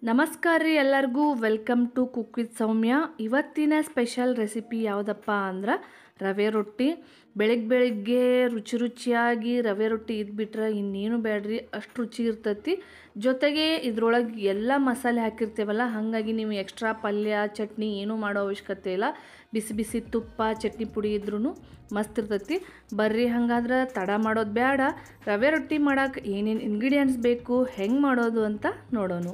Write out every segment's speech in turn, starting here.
ನಮಸ್ಕಾರ ರೀ ಎಲ್ಲರಿಗೂ welcome to cook with Soumya ಇವತ್ತಿನ ಸ್ಪೆಷಲ್ ರೆಸಿಪಿ ಯಾವುದಪ್ಪ ಅಂದ್ರೆ ರವೆ ರೊಟ್ಟಿ ಬೆಳಿಗ್ಗೆ ಬೆಳಿಗ್ಗೆ ರುಚಿ ರುಚಿಯಾಗಿ ರವೆ ರೊಟ್ಟಿ ಇದ್ಬಿಟ್ರೆ ಇನ್ನೇನು ಬೇಡ್ರಿ ಅಷ್ಟು ರುಚಿ ಇರ್ತೈತಿ ಜೊತೆಗೆ ಇದ್ರೊಳಗೆ ಎಲ್ಲ ಮಸಾಲೆ ಹಾಕಿರ್ತೇವಲ್ಲ ಹಾಗಾಗಿ ನೀವು ಎಕ್ಸ್ಟ್ರಾ ಪಲ್ಯ ಚಟ್ನಿ ಏನೂ ಮಾಡೋ ಅವಶ್ಯಕತೆ ಇಲ್ಲ ಬಿಸಿ ಬಿಸಿ ತುಪ್ಪ ಚಟ್ನಿ ಪುಡಿ ಇದ್ರೂ ಮಸ್ತ್ ಇರ್ತೈತಿ ಬರ್ರಿ ಹಂಗಾದ್ರೆ ತಡ ಮಾಡೋದು ಬೇಡ ರವೆ ರೊಟ್ಟಿ ಮಾಡೋಕೆ ಏನೇನು ಇಂಗ್ರೀಡಿಯೆಂಟ್ಸ್ ಬೇಕು ಹೆಂಗೆ ಮಾಡೋದು ಅಂತ ನೋಡೋಣ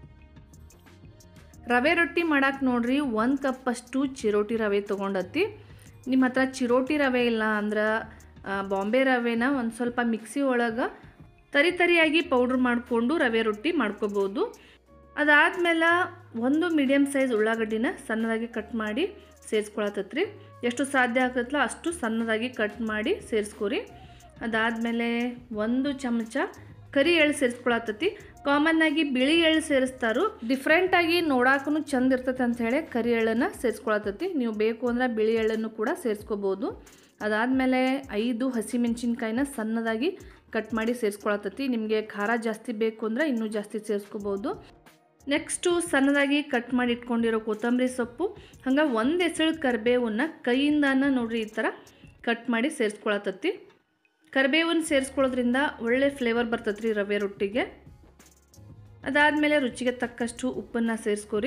ರವೆ ರೊಟ್ಟಿ ಮಾಡಕ್ಕೆ ನೋಡ್ರಿ ಒಂದು ಕಪ್ಪಷ್ಟು ಚಿರೋಟಿ ರವೆ ತೊಗೊಂಡತ್ತಿ ನಿಮ್ಮ ಹತ್ರ ಚಿರೋಟಿ ರವೆ ಇಲ್ಲ ಅಂದ್ರೆ ಆ, ಬಾಂಬೆ ರವೆನ ಒಂದು ಸ್ವಲ್ಪ ಮಿಕ್ಸಿ ಒಳಗೆ ತರಿ ತರಿಯಾಗಿ ಪೌಡ್ರ್ ಮಾಡಿಕೊಂಡು ರವೆ ರೊಟ್ಟಿ ಮಾಡ್ಕೋಬೋದು ಅದಾದಮೇಲೆ ಒಂದು ಮೀಡಿಯಮ್ ಸೈಜ್ ಉಳ್ಳಾಗಡ್ಡಿನ ಸಣ್ಣದಾಗಿ ಕಟ್ ಮಾಡಿ ಸೇರಿಸ್ಕೊಳತ್ತತ್ರಿ ಎಷ್ಟು ಸಾಧ್ಯ ಆಗ್ತೈತಲ್ಲ ಅಷ್ಟು ಸಣ್ಣದಾಗಿ ಕಟ್ ಮಾಡಿ ಸೇರಿಸ್ಕೊರಿ ಅದಾದಮೇಲೆ ಒಂದು ಚಮಚ ಕರಿ ಎಳ್ಳು ಸೇರಿಸ್ಕೊಳತ್ತತಿ ಕಾಮನ್ ಆಗಿ ಬಿಳಿ ಎಳ್ಳು ಸೇರಿಸ್ತಾರು ಡಿಫ್ರೆಂಟ್ ಆಗಿ ನೋಡಾಕೂ ಚಂದ ಇರ್ತೈತೆ ಅಂತ ಹೇಳಿ ಕರಿ ಎಳ್ಳನ್ನು ಸೇರಿಸ್ಕೊಳತ್ತತಿ ನೀವು ಬೇಕು ಅಂದ್ರೆ ಬಿಳಿ ಎಳ್ಳನ್ನು ಕೂಡ ಸೇರಿಸ್ಕೋಬೋದು ಅದಾದಮೇಲೆ ಐದು ಹಸಿಮೆಣಸಿನ್ಕಾಯಿನ ಸಣ್ಣದಾಗಿ ಕಟ್ ಮಾಡಿ ಸೇರಿಸ್ಕೊಳತ್ತತಿ ನಿಮಗೆ ಖಾರ ಜಾಸ್ತಿ ಬೇಕು ಅಂದ್ರೆ ಇನ್ನೂ ಜಾಸ್ತಿ ಸೇರಿಸ್ಕೋಬೋದು ನೆಕ್ಸ್ಟು ಸಣ್ಣದಾಗಿ ಕಟ್ ಮಾಡಿ ಇಟ್ಕೊಂಡಿರೋ ಕೊತ್ತಂಬರಿ ಸೊಪ್ಪು ಹಂಗೆ ಒಂದು ಎಸಳು ಕರಿಬೇವನ್ನ ಕೈಯಿಂದಾನ ನೋಡ್ರಿ ಈ ಥರ ಕಟ್ ಮಾಡಿ ಸೇರಿಸ್ಕೊಳತ್ತತಿ ಕರಿಬೇವನ್ನ ಸೇರಿಸ್ಕೊಳ್ಳೋದ್ರಿಂದ ಒಳ್ಳೆ ಫ್ಲೇವರ್ ಬರ್ತೈತ್ರಿ ರವೆ ರೊಟ್ಟಿಗೆ ಅದಾದಮೇಲೆ ರುಚಿಗೆ ತಕ್ಕಷ್ಟು ಉಪ್ಪನ್ನು ಸೇರಿಸ್ಕೊರಿ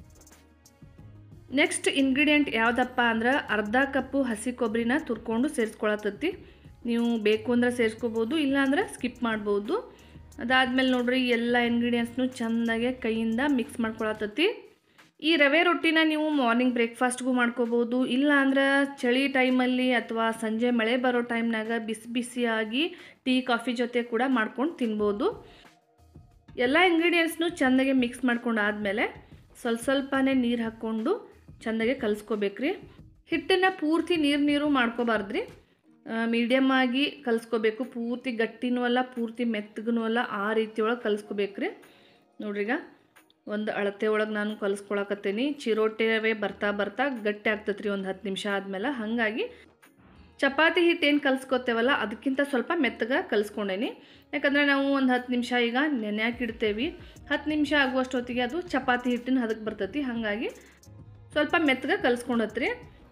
ನೆಕ್ಸ್ಟ್ ಇಂಗ್ರೀಡಿಯೆಂಟ್ ಯಾವುದಪ್ಪ ಅಂದ್ರೆ ಅರ್ಧ ಕಪ್ಪು ಹಸಿ ಕೊಬ್ಬರಿನ ತುರ್ಕೊಂಡು ಸೇರಿಸ್ಕೊಳತ್ತತಿ ನೀವು ಬೇಕು ಅಂದ್ರೆ ಸೇರಿಸ್ಕೋಬೋದು ಇಲ್ಲಾಂದ್ರೆ ಸ್ಕಿಪ್ ಮಾಡ್ಬೋದು ಅದಾದಮೇಲೆ ನೋಡ್ರಿ ಎಲ್ಲ ಇಂಗ್ರೀಡಿಯೆಂಟ್ಸ್ನು ಚೆಂದಾಗೆ ಕೈಯಿಂದ ಮಿಕ್ಸ್ ಮಾಡ್ಕೊಳತ್ತತಿ ಈ ರವೆ ರೊಟ್ಟಿನ ನೀವು ಮಾರ್ನಿಂಗ್ ಬ್ರೇಕ್ಫಾಸ್ಟ್ಗೂ ಮಾಡ್ಕೋಬೋದು ಇಲ್ಲ ಅಂದ್ರೆ ಚಳಿ ಟೈಮಲ್ಲಿ ಅಥವಾ ಸಂಜೆ ಮಳೆ ಬರೋ ಟೈಮ್ನಾಗ ಬಿಸಿ ಬಿಸಿಯಾಗಿ ಟೀ ಕಾಫಿ ಜೊತೆ ಕೂಡ ಮಾಡ್ಕೊಂಡು ತಿನ್ಬೋದು ಎಲ್ಲ ಇಂಗ್ರೀಡಿಯೆಂಟ್ಸ್ನು ಚೆಂದಾಗೆ ಮಿಕ್ಸ್ ಮಾಡ್ಕೊಂಡು ಆದಮೇಲೆ ಸ್ವಲ್ಪ ಸ್ವಲ್ಪನೇ ನೀರು ಹಾಕ್ಕೊಂಡು ಚೆಂದಾಗೆ ಕಲಿಸ್ಕೋಬೇಕ್ರಿ ಹಿಟ್ಟನ್ನು ಪೂರ್ತಿ ನೀರು ನೀರು ಮಾಡ್ಕೋಬಾರ್ದ್ರಿ ಮೀಡಿಯಮ್ ಆಗಿ ಕಲಿಸ್ಕೋಬೇಕು ಪೂರ್ತಿ ಗಟ್ಟಿನೂ ಅಲ್ಲ ಪೂರ್ತಿ ಮೆತ್ತಗೂ ಅಲ್ಲ ಆ ರೀತಿಯೊಳಗೆ ಕಲಿಸ್ಕೋಬೇಕ್ರಿ ನೋಡ್ರಿಗ ಒಂದು ಅಳತೆ ಒಳಗೆ ನಾನು ಕಲಿಸ್ಕೊಳಕತ್ತೀನಿ ಚಿರೋಟೆ ಬರ್ತಾ ಬರ್ತಾ ಗಟ್ಟಿ ಆಗ್ತೈತ್ರಿ ಒಂದು ಹತ್ತು ನಿಮಿಷ ಆದಮೇಲೆ ಹಾಗಾಗಿ ಚಪಾತಿ ಹಿಟ್ಟು ಏನು ಕಲಿಸ್ಕೊತೇವಲ್ಲ ಅದಕ್ಕಿಂತ ಸ್ವಲ್ಪ ಮೆತ್ತಗೆ ಕಲಿಸ್ಕೊಂಡೇನಿ ಯಾಕಂದರೆ ನಾವು ಒಂದು ಹತ್ತು ನಿಮಿಷ ಈಗ ನೆನೆಯಾಕೆ ಇಡ್ತೇವೆ ಹತ್ತು ನಿಮಿಷ ಆಗುವಷ್ಟೊತ್ತಿಗೆ ಅದು ಚಪಾತಿ ಹಿಟ್ಟಿನ ಹದಕ್ಕೆ ಬರ್ತೈತಿ ಹಾಗಾಗಿ ಸ್ವಲ್ಪ ಮೆತ್ತಗೆ ಕಲಿಸ್ಕೊಂಡತ್ರಿ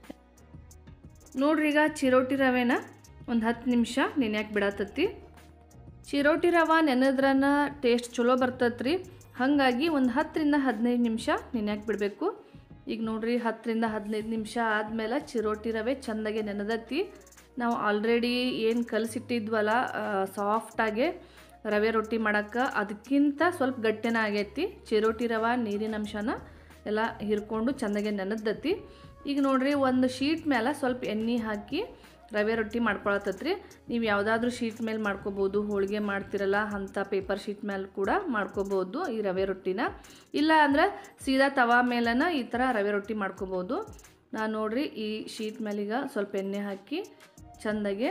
ನೋಡ್ರಿ ಈಗ ಚಿರೋಟಿ ರವೆನ ಒಂದು ಹತ್ತು ನಿಮಿಷ ನೆನೆಯಾಕೆ ಬಿಡತ್ತತಿ ಚಿರೋಟಿ ರವೆ ನೆನೆದ್ರನ ಟೇಸ್ಟ್ ಚಲೋ ಬರ್ತೈತ್ರಿ ಹಾಗಾಗಿ ಒಂದು ಹತ್ತರಿಂದ ಹದಿನೈದು ನಿಮಿಷ ನೆನೆಯಾಕೆ ಬಿಡಬೇಕು ಈಗ ನೋಡ್ರಿ ಹತ್ತರಿಂದ ಹದಿನೈದು ನಿಮಿಷ ಆದಮೇಲೆ ಚಿರೋಟಿ ರವೆ ಚೆಂದಾಗೆ ನೆನೆದತ್ತಿ ನಾವು ಆಲ್ರೆಡಿ ಏನು ಕಲಸಿಟ್ಟಿದ್ವಲ್ಲ ಸಾಫ್ಟಾಗೆ ರವೆ ರೊಟ್ಟಿ ಮಾಡೋಕ್ಕೆ ಅದಕ್ಕಿಂತ ಸ್ವಲ್ಪ ಗಟ್ಟಿನ ಆಗೈತಿ ಚಿರೋಟಿ ರವೆ ನೀರಿನ ಅಂಶನ ಎಲ್ಲ ಹಿರ್ಕೊಂಡು ಚೆಂದಾಗೆ ನೆನೆದತ್ತಿ ಈಗ ನೋಡ್ರಿ ಒಂದು ಶೀಟ್ ಮೇಲೆ ಸ್ವಲ್ಪ ಎಣ್ಣೆ ಹಾಕಿ ರವೆ ರೊಟ್ಟಿ ಮಾಡ್ಕೊಳತ್ತತ್ರಿ ನೀವು ಯಾವುದಾದ್ರೂ ಶೀಟ್ ಮೇಲೆ ಮಾಡ್ಕೋಬೋದು ಹೋಳಿಗೆ ಮಾಡ್ತಿರಲ್ಲ ಅಂಥ ಪೇಪರ್ ಶೀಟ್ ಮೇಲೆ ಕೂಡ ಮಾಡ್ಕೋಬೋದು ಈ ರವೆ ರೊಟ್ಟಿನ ಇಲ್ಲ ಅಂದ್ರೆ ಸೀದಾ ತವಾ ಮೇಲನ ಈ ಥರ ರವೆ ರೊಟ್ಟಿ ಮಾಡ್ಕೋಬೋದು ನಾನು ನೋಡ್ರಿ ಈ ಶೀಟ್ ಮೇಲೀಗ ಸ್ವಲ್ಪ ಎಣ್ಣೆ ಹಾಕಿ ಚೆಂದಾಗೆ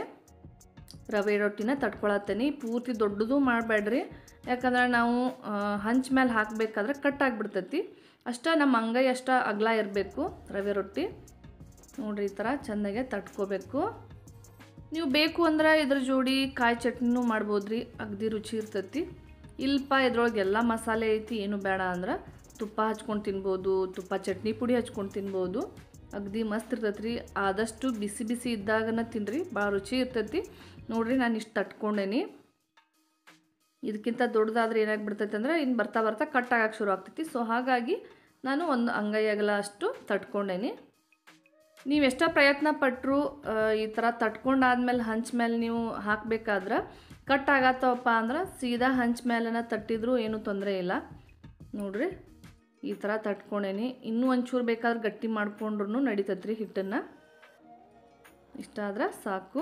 ರವೆ ರೊಟ್ಟಿನ ತಟ್ಕೊಳತ್ತೇನೆ ಪೂರ್ತಿ ದೊಡ್ಡದು ಮಾಡಬೇಡ್ರಿ ಯಾಕಂದ್ರೆ ನಾವು ಹಂಚ್ ಮೇಲೆ ಹಾಕಬೇಕಾದ್ರೆ ಕಟ್ ಆಗಿಬಿಡ್ತೈತಿ ಅಷ್ಟ ನಮ್ಮ ಅಂಗೈ ಅಷ್ಟ ಅಗಲ ಇರಬೇಕು ರವೆ ರೊಟ್ಟಿ ನೋಡ್ರಿ ಈ ಥರ ಚೆಂದಾಗೆ ತಟ್ಕೋಬೇಕು ನೀವು ಬೇಕು ಅಂದ್ರೆ ಇದ್ರ ಜೋಡಿ ಕಾಯಿ ಚಟ್ನಿನೂ ಮಾಡ್ಬೋದ್ರಿ ಅಗದಿ ರುಚಿ ಇರ್ತೈತಿ ಇಲ್ಪ ಇದ್ರೊಳಗೆ ಎಲ್ಲ ಮಸಾಲೆ ಐತಿ ಏನು ಬೇಡ ಅಂದ್ರೆ ತುಪ್ಪ ಹಚ್ಕೊಂಡು ತಿನ್ಬೋದು ತುಪ್ಪ ಚಟ್ನಿ ಪುಡಿ ಹಚ್ಕೊಂಡು ತಿನ್ಬೋದು ಅಗದಿ ಮಸ್ತ್ ಇರ್ತೈತಿ ರೀ ಆದಷ್ಟು ಬಿಸಿ ಬಿಸಿ ಇದ್ದಾಗನ ತಿನ್ನಿರಿ ಭಾಳ ರುಚಿ ಇರ್ತೈತಿ ನೋಡ್ರಿ ನಾನು ಇಷ್ಟು ತಟ್ಕೊಂಡೇನಿ ಇದಕ್ಕಿಂತ ದೊಡ್ಡದಾದ್ರೆ ಏನಾಗ್ಬಿಡ್ತೈತೆ ಅಂದ್ರೆ ಇನ್ನು ಬರ್ತಾ ಬರ್ತಾ ಕಟ್ ಆಗಕ್ಕೆ ಶುರು ಆಗ್ತೈತಿ ಸೊ ಹಾಗಾಗಿ ನಾನು ಒಂದು ಅಂಗೈ ಅಗಲ ಅಷ್ಟು ತಟ್ಕೊಂಡೇನಿ ನೀವು ಎಷ್ಟೋ ಪ್ರಯತ್ನ ಪಟ್ಟರು ಈ ಥರ ತಟ್ಕೊಂಡಾದ್ಮೇಲೆ ಹಂಚ್ ಮೇಲೆ ನೀವು ಹಾಕಬೇಕಾದ್ರೆ ಕಟ್ ಆಗತ್ತವಪ್ಪ ಅಂದ್ರೆ ಸೀದಾ ಹಂಚ್ ಮೇಲೆನ ತಟ್ಟಿದ್ರು ಏನೂ ತೊಂದರೆ ಇಲ್ಲ ನೋಡ್ರಿ ಈ ಥರ ತಟ್ಕೊಂಡೇನಿ ಇನ್ನೂ ಒಂಚೂರು ಬೇಕಾದ್ರೆ ಗಟ್ಟಿ ಮಾಡ್ಕೊಂಡ್ರು ನಡೀತೈತ್ರಿ ಹಿಟ್ಟನ್ನು ಇಷ್ಟ ಆದ್ರೆ ಸಾಕು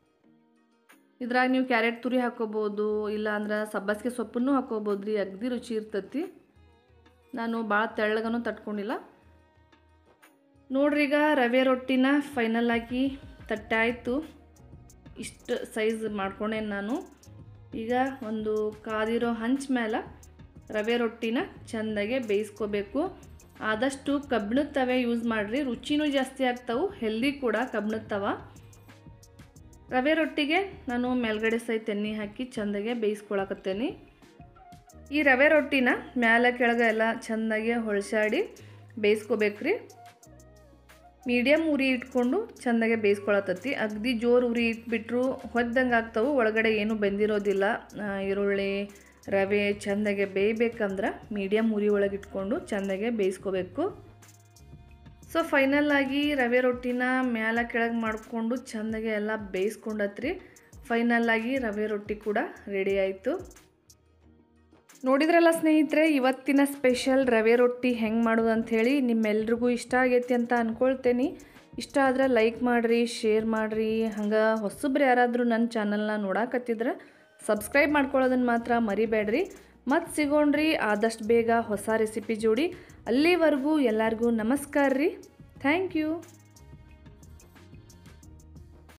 ಇದ್ರಾಗ ನೀವು ಕ್ಯಾರೆಟ್ ತುರಿ ಹಾಕೋಬೋದು ಇಲ್ಲ ಅಂದ್ರೆ ಸಬ್ಬಸಿಗೆ ಸೊಪ್ಪನ್ನು ಹಾಕೋಬೋದು ರೀ ಅಗದಿ ರುಚಿ ಇರ್ತೈತಿ ನಾನು ಭಾಳ ತೆಳ್ಳಗನೂ ತಟ್ಕೊಂಡಿಲ್ಲ ನೋಡ್ರಿ ಈಗ ರವೆ ರೊಟ್ಟಿನ ಫೈನಲ್ ಆಗಿ ತಟ್ಟಾಯಿತು ಇಷ್ಟು ಸೈಜ್ ಮಾಡ್ಕೊಂಡೇನು ನಾನು ಈಗ ಒಂದು ಕಾದಿರೋ ಹಂಚ್ ಮೇಲೆ ರವೆ ರೊಟ್ಟಿನ ಚೆಂದಾಗೆ ಬೇಯಿಸ್ಕೋಬೇಕು ಆದಷ್ಟು ಕಬ್ಬಿಣದ ತವೆ ಯೂಸ್ ಮಾಡಿರಿ ರುಚಿನೂ ಜಾಸ್ತಿ ಆಗ್ತಾವೆ ಹೆಲ್ದಿ ಕೂಡ ಕಬ್ಬಿಣದ ತವ ರವೆ ರೊಟ್ಟಿಗೆ ನಾನು ಮೇಲ್ಗಡೆ ಸಹಿತ ಎಣ್ಣೆ ಹಾಕಿ ಚೆಂದಾಗೆ ಬೇಯಿಸ್ಕೊಳಕತ್ತೇನೆ ಈ ರವೆ ರೊಟ್ಟಿನ ಮ್ಯಾಲ ಕೆಳಗೆ ಎಲ್ಲ ಚೆಂದಾಗಿ ಹೊಳ್ಸಾಡಿ ಬೇಯಿಸ್ಕೋಬೇಕ್ರಿ ಮೀಡಿಯಮ್ ಉರಿ ಇಟ್ಕೊಂಡು ಚೆಂದಾಗೆ ಬೇಯಿಸ್ಕೊಳತತಿ ಅಗದಿ ಜೋರು ಉರಿ ಇಟ್ಬಿಟ್ರು ಹೊದ್ದಂಗೆ ಆಗ್ತಾವೆ ಒಳಗಡೆ ಏನೂ ಬೆಂದಿರೋದಿಲ್ಲ ಆ, ಈರುಳ್ಳಿ ರವೆ ಚೆಂದಾಗೆ ಬೇಯಬೇಕಂದ್ರೆ ಮೀಡಿಯಮ್ ಉರಿ ಒಳಗೆ ಇಟ್ಕೊಂಡು ಚೆಂದಾಗೆ ಬೇಯಿಸ್ಕೋಬೇಕು ಸೊ ಫೈನಲ್ ಆಗಿ ರವೆ ರೊಟ್ಟಿನ ಮ್ಯಾಲ ಕೆಳಗೆ ಮಾಡಿಕೊಂಡು ಚೆಂದಾಗೆ ಎಲ್ಲ ಬೇಯಿಸ್ಕೊಂಡತ್ರಿ ಫೈನಲ್ ಆಗಿ ರವೆ ರೊಟ್ಟಿ ಕೂಡ ರೆಡಿ ಆಯಿತು ನೋಡಿದ್ರಲ್ಲ ಸ್ನೇಹಿತರೆ ಇವತ್ತಿನ ಸ್ಪೆಷಲ್ ರವೆ ರೊಟ್ಟಿ ಹೆಂಗೆ ಮಾಡೋದು ಅಂಥೇಳಿ ನಿಮ್ಮೆಲ್ರಿಗೂ ಇಷ್ಟ ಆಗೈತಿ ಅಂತ ಅಂದ್ಕೊಳ್ತೇನೆ ಇಷ್ಟ ಆದ್ರೆ ಲೈಕ್ ಮಾಡಿರಿ ಶೇರ್ ಮಾಡಿರಿ ಹಂಗೆ ಹೊಸಬ್ರು ಯಾರಾದರೂ ನನ್ನ ಚಾನಲ್ನ ನೋಡಾಕತ್ತಿದ್ರೆ ಸಬ್ಸ್ಕ್ರೈಬ್ ಮಾಡ್ಕೊಳ್ಳೋದನ್ನು ಮಾತ್ರ ಮರಿಬೇಡ್ರಿ ಮತ್ತೆ ಸಿಗೋಣ್ರಿ ಆದಷ್ಟು ಬೇಗ ಹೊಸ ರೆಸಿಪಿ ಜೋಡಿ ಅಲ್ಲಿವರೆಗೂ ಎಲ್ಲರಿಗೂ ನಮಸ್ಕಾರ ರೀ ಥ್ಯಾಂಕ್ ಯು